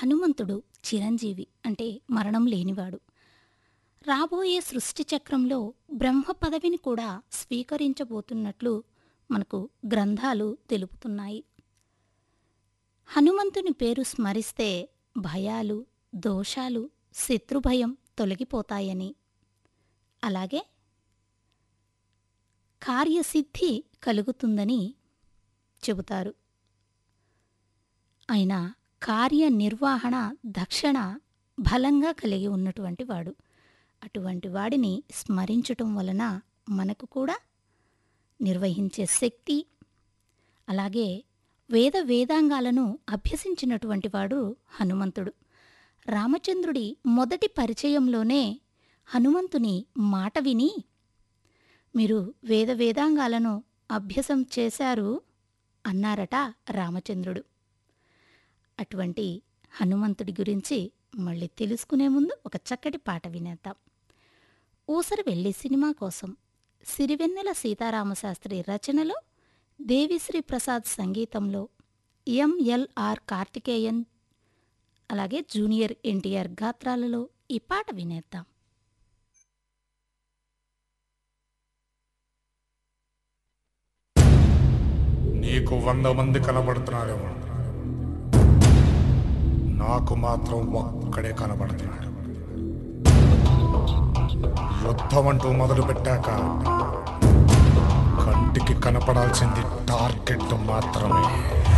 హనుమంతుడు చిరంజీవి అంటే మరణం లేనివాడు రాబోయే సృష్టి చక్రంలో బ్రహ్మ పదవిని కూడా స్వీకరించబోతున్నట్లు మనకు గ్రంథాలు తెలుపుతున్నాయి హనుమంతుని పేరు స్మరిస్తే భయాలు దోషాలు శత్రుభయం తొలగిపోతాయని అలాగే కార్యసిద్ధి కలుగుతుందని చెబుతారు ఆయన కార్యనిర్వహణ దక్షిణ బలంగా కలిగి ఉన్నటువంటి వాడు అటువంటి వాడిని స్మరించటం వలన మనకు కూడా నిర్వహించే శక్తి అలాగే వేద వేదాంగాలను అభ్యసించినటువంటి వాడు హనుమంతుడు రామచంద్రుడి మొదటి పరిచయంలోనే హనుమంతుని మాట విని మీరు వేద వేదాంగాలను అభ్యసం చేశారు అన్నారట రామచంద్రుడు అటువంటి హనుమంతుడి గురించి మళ్ళీ తెలుసుకునే ముందు ఒక చక్కటి పాట వినేద్దాం ఊసరి వెళ్ళి సినిమా కోసం సిరివెన్నెల సీతారామశాస్త్రి రచనలో దేవిశ్రీ ప్రసాద్ సంగీతంలో ఎంఎల్ఆర్ కార్తికేయన్ అలాగే జూనియర్ ఎన్టీఆర్ గాత్రాలలో ఈ పాట వినేద్దాం నీకు వంద మంది కనబడుతున్నారేమో నాకు మాత్రం ఒక్కడే కనబడుతున్నాడు యుద్ధం అంటూ మొదలు పెట్టాక కంటికి కనపడాల్సింది టార్గెట్ మాత్రమే